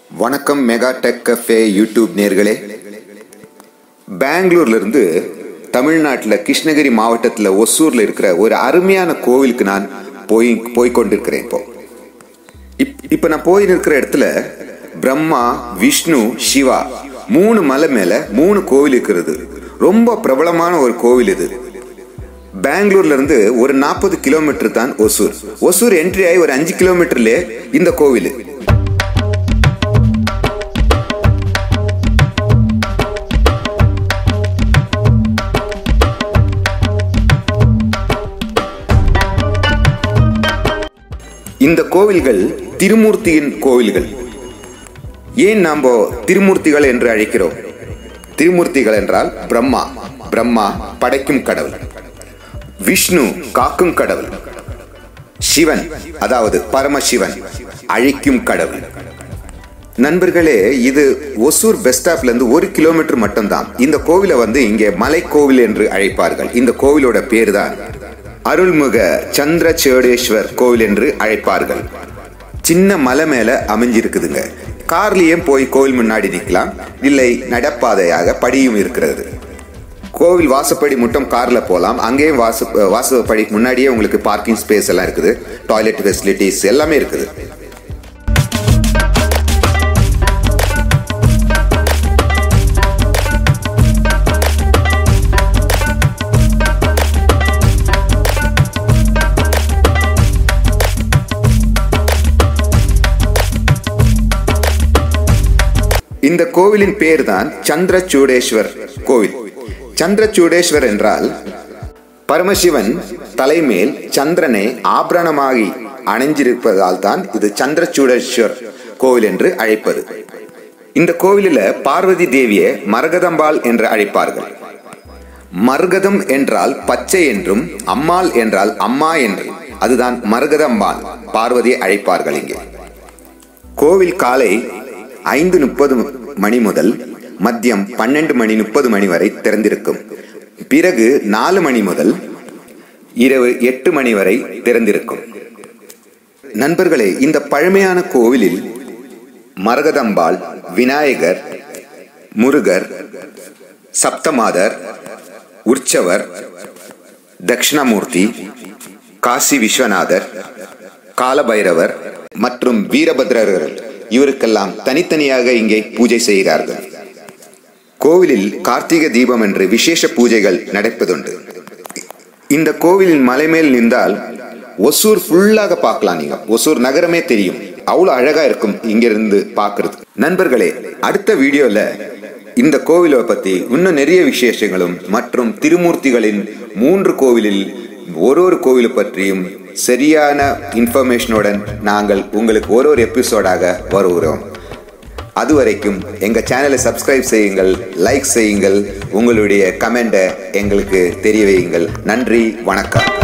வணக்கம் mega tech cafe YouTube நேர்களே பெங்களூர்ல இருந்து தமிழ்நாட்டில் கிருஷ்ணகிரி மாவட்டத்தில் ஒசூரில் இருக்கிற ஒரு அருமையான கோவிலுக்கு நான் போய் போய் கொண்டிருக்கிறேன் இப்போ இப் இப்போ நான் போய் இருக்கிற இடத்துல பிரம்மா விஷ்ணு சிவா மூணு மலை மேலே மூணு கோவில் இருக்கிறது ரொம்ப பிரபலமான ஒரு கோவில் இது பெங்களூர்ல இருந்து ஒரு நாற்பது கிலோமீட்டர் தான் ஒசூர் ஒசூர் என்ட்ரி ஆகி ஒரு அஞ்சு கிலோமீட்டர்லே இந்த கோவில் இந்த கோவில்கள் திருமூர்த்தியின் கோவில்கள் ஏன் நாம் திருமூர்த்திகள் என்று அழைக்கிறோம் திருமூர்த்திகள் என்றால் பிரம்மா பிரம்மா படைக்கும் கடவுள் விஷ்ணு காக்கும் கடவுள் சிவன் அதாவது பரமசிவன் அழிக்கும் கடவுள் நண்பர்களே இது ஒசூர் பஸ் ஸ்டாப்ல இருந்து ஒரு கிலோமீட்டர் மட்டும்தான் இந்த கோவிலை வந்து இங்கே மலை கோவில் என்று அழைப்பார்கள் இந்த கோவிலோட பேர் தான் அருள்முக சந்திரச்சேடேஸ்வர் கோவில் என்று அழைப்பார்கள் சின்ன மலை மேல அமைஞ்சிருக்குதுங்க கார்லயே போய் கோவில் முன்னாடி நிற்கலாம் இல்லை நடப்பாதையாக படியும் இருக்கிறது கோவில் வாசப்படி மட்டும் கார்ல போகலாம் அங்கேயும் வாச வாசப்படி முன்னாடியே உங்களுக்கு பார்க்கிங் ஸ்பேஸ் எல்லாம் இருக்குது டாய்லெட் ஃபெசிலிட்டிஸ் எல்லாமே இருக்குது இந்த கோவிலின் பேர் தான் சந்திரச்சூடேஸ்வர் கோவில் சந்திரச்சூடேஸ்வர் என்றால் பரமசிவன் தலைமேல் சந்திரனை ஆபரணமாகி அணைஞ்சிருப்பதால் தான் இது சந்திரச்சூடேஸ்வர் கோவில் என்று அழைப்பது இந்த கோவிலில் பார்வதி தேவியை மரகதம்பாள் என்று அழைப்பார்கள் மர்கதம் என்றால் பச்சை என்றும் அம்மாள் என்றால் அம்மா என்றும் அதுதான் மரகதம்பாள் பார்வதியை அழைப்பார்கள் இங்கே கோவில் காலை ஐந்து முப்பது மணி முதல் மதியம் பன்னெண்டு மணி முப்பது மணி வரை திறந்திருக்கும் பிறகு நாலு மணி முதல் இரவு எட்டு மணி வரை திறந்திருக்கும் நண்பர்களே இந்த பழமையான கோவிலில் மரகதம்பாள் விநாயகர் முருகர் சப்தமாதர் உற்சவர் தட்சிணாமூர்த்தி காசி விஸ்வநாதர் காலபைரவர் மற்றும் வீரபத்ரர்கள் இவருக்கெல்லாம் தனித்தனியாக இங்கே பூஜை செய்கிறார்கள் கோவிலில் கார்த்திகை தீபம் என்று விசேஷ பூஜைகள் நடப்பதுண்டு இந்த கோவிலின் மலைமேல் நின்றால் ஒசூர் ஃபுல்லாக பார்க்கலாம் நீங்க ஒசூர் நகரமே தெரியும் அவ்வளவு அழகா இருக்கும் இங்கிருந்து பார்க்கறது நண்பர்களே அடுத்த வீடியோல இந்த கோவிலை பத்தி இன்னும் நிறைய விசேஷங்களும் மற்றும் திருமூர்த்திகளின் மூன்று கோவிலில் ஒரு ஒரு கோவிலை பற்றியும் சரியான இன்ஃபர்மேஷனுடன் நாங்கள் உங்களுக்கு ஒரு ஒரு எபிசோடாக வருகிறோம் அது வரைக்கும் எங்கள் சேனலை சப்ஸ்கிரைப் செய்யுங்கள் லைக் செய்யுங்கள் உங்களுடைய கமெண்ட்டை எங்களுக்கு தெரிய வையுங்கள் நன்றி வணக்கம்